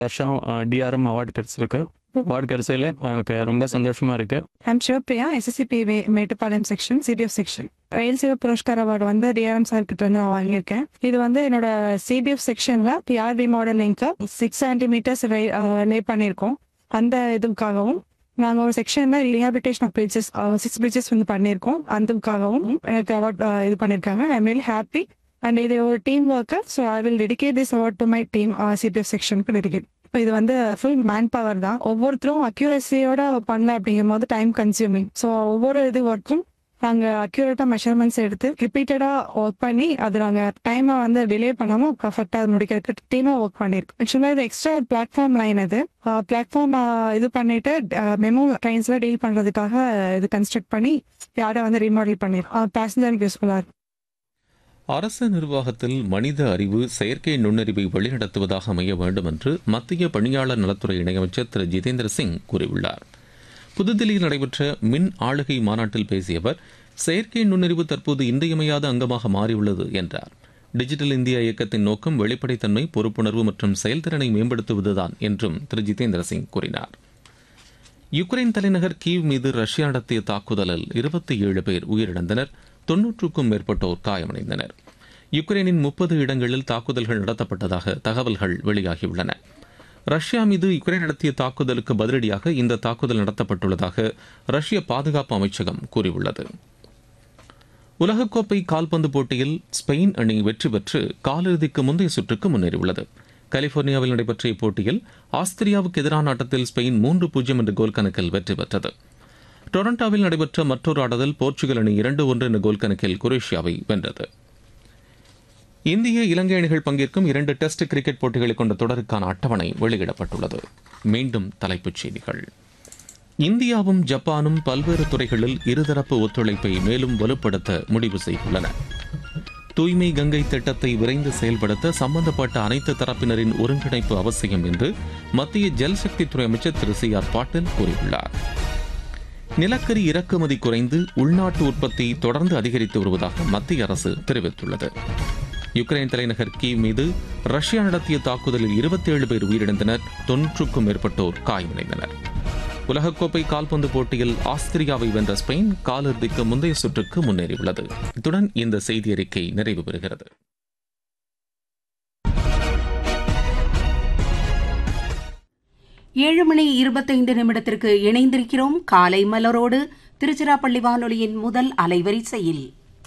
வருஷம் DRM award கிடைச்சிருக்கு award கிடைச்சதுல எனக்கு ரொம்ப சந்தோஷமா இருக்கு I'm Sivapriya SSCP Mettupalayam section CDF section rail Seva Puraskar award வந்து டிஆர்எம் சார் கிட்ட வந்து நான் வாங்கியிருக்கேன் இது வந்து என்னோட சிடிஎஃப் செக்ஷன்ல பிஆர்பி மாடலிங்க்கு சிக்ஸ் சென்டிமீட்டர்ஸ் லே பண்ணியிருக்கோம் அந்த இதுக்காகவும் நாங்கள் ஒரு செக்ஷன்ல rehabilitation of bridges six bridges வந்து பண்ணியிருக்கோம் அதுக்காகவும் எனக்கு அவார்ட் இது பண்ணியிருக்காங்க ஐ எம் ஹாப்பி அண்ட் இது ஒரு team work so I will dedicate this award to my team CPF செக்ஷனுக்கு டெடிகேட் இப்போ இது வந்து ஃபுல் மேன் பவர் தான் ஒவ்வொருத்தரும் அக்யூரஸியோட பண்ணல அப்படிங்கும் போது டைம் கன்சியூமிங் ஸோ ஒவ்வொரு இது ஒர்க்கும் நாங்கள் அக்யூரேட்டாக மெஷர்மெண்ட்ஸ் எடுத்து ரிப்பீட்டடாக ஒர்க் பண்ணி அது நாங்கள் டைமை வந்து டிலே பண்ணாமல் பர்ஃபெக்டாக அது முடிக்கிறதுக்கு டீமாக ஒர்க் பண்ணியிருக்கோம் ஆக்சுவலாக இது எக்ஸ்ட்ரா பிளாட்ஃபார்ம் லைன் இது பிளாட்ஃபார்ம் இது பண்ணிட்டு மெமோ ட்ரெயின்ஸில் டீல் பண்ணுறதுக்காக இது கன்ஸ்ட்ரக்ட் பண்ணி யாரை வந்து ரீமாடல் பண்ணியிருக்கோம் பேசஞ்சருக்கு யூஸ்ஃபுல்லாக இருக்கும் அரசு நிர்வாகத்தில் மனித அறிவு செயற்கை நுண்ணறிவை வழிநடத்துவதாக அமைய வேண்டும் என்று மத்திய பணியாளர் நலத்துறை இணையமைச்சர் திரு ஜிதேந்திர சிங் கூறியுள்ளார் புதுதில்லியில் நடைபெற்ற மின் ஆளுகை மாநாட்டில் பேசிய அவர் செயற்கை நுண்ணறிவு தற்போது இன்றியமையாத அங்கமாக மாறியுள்ளது என்றார் டிஜிட்டல் இந்தியா இயக்கத்தின் நோக்கம் வெளிப்படைத்தன்மை பொறுப்புணர்வு மற்றும் செயல்திறனை மேம்படுத்துவதுதான் என்றும் திரு ஜிதேந்திர சிங் கூறினார் யுக்ரைன் தலைநகர் கீவ் மீது ரஷ்யா நடத்திய தாக்குதலில் இருபத்தி ஏழு பேர் உயிரிழந்தனர் தொன்னூற்றுக்கும் மேற்பட்டோர் காயமடைந்தனர் யுக்ரைனின் முப்பது இடங்களில் தாக்குதல்கள் நடத்தப்பட்டதாக தகவல்கள் வெளியாகியுள்ளன ரஷ்யா மீது யுக்ரைன் நடத்திய தாக்குதலுக்கு பதிலடியாக இந்த தாக்குதல் நடத்தப்பட்டுள்ளதாக ரஷ்ய பாதுகாப்பு அமைச்சகம் கூறியுள்ளது உலகக்கோப்பை கால்பந்து போட்டியில் ஸ்பெயின் அணி வெற்றி பெற்று காலிறுதிக்கு முந்தைய சுற்றுக்கு முன்னேறியுள்ளது கலிபோர்னியாவில் நடைபெற்ற இப்போட்டியில் ஆஸ்திரியாவுக்கு எதிரான ஆட்டத்தில் ஸ்பெயின் மூன்று பூஜ்ஜியம் என்ற கோல் கணக்கில் வெற்றி பெற்றது டொரண்டாவில் நடைபெற்ற மற்றொரு ஆட்டத்தில் போர்ச்சுகல் அணி இரண்டு ஒன்று என்ற கோல் கணக்கில் குரேஷியாவை வென்றது இந்திய இலங்கை அணிகள் பங்கேற்கும் இரண்டு டெஸ்ட் கிரிக்கெட் போட்டிகளை கொண்ட தொடருக்கான அட்டவணை வெளியிடப்பட்டுள்ளது மீண்டும் தலைப்புச் செய்திகள் இந்தியாவும் ஜப்பானும் பல்வேறு துறைகளில் இருதரப்பு ஒத்துழைப்பை மேலும் வலுப்படுத்த முடிவு செய்துள்ளன தூய்மை கங்கை திட்டத்தை விரைந்து செயல்படுத்த சம்பந்தப்பட்ட அனைத்து தரப்பினரின் ஒருங்கிணைப்பு அவசியம் என்று மத்திய ஜல்சக்தித்துறை அமைச்சர் திரு சி ஆர் பாட்டீல் கூறியுள்ளார் நிலக்கரி இறக்குமதி குறைந்து உள்நாட்டு உற்பத்தி தொடர்ந்து அதிகரித்து வருவதாக மத்திய அரசு தெரிவித்துள்ளது யுக்ரைன் தலைநகர் கீவ் மீது ரஷ்யா நடத்திய தாக்குதலில் இருபத்தேழு பேர் உயிரிழந்தனர் தொன்னூற்றுக்கும் மேற்பட்டோர் காயமடைந்தனர் உலகக்கோப்பை கால்பந்து போட்டியில் ஆஸ்திரியாவை வென்ற ஸ்பெயின் காலிறுதிக்கு முந்தைய சுற்றுக்கு முன்னேறியுள்ளது இத்துடன் இந்த செய்தி அறிக்கை நிறைவு பெறுகிறது ஏழு மணி இருபத்தைந்து நிமிடத்திற்கு இணைந்திருக்கிறோம் காலை மலரோடு திருச்சிராப்பள்ளி வானொலியின் முதல் அலைவரிசையில்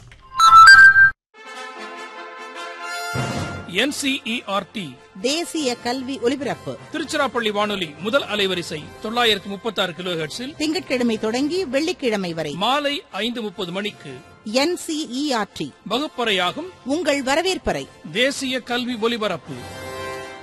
என்சிஇஆர்டி தேசிய கல்வி ஒலிபரப்பு திருச்சிராப்பள்ளி வானொலி முதல் அலைவரிசை தொள்ளாயிரத்து முப்பத்தி ஆறு கிலோ ஹெர்ட்ஸில் திங்கட்கிழமை தொடங்கி வெள்ளிக்கிழமை வரை மாலை ஐந்து முப்பது மணிக்கு என்சிஇஆர்டி வகுப்பறையாகும் உங்கள் வரவேற்பறை தேசிய கல்வி ஒலிபரப்பு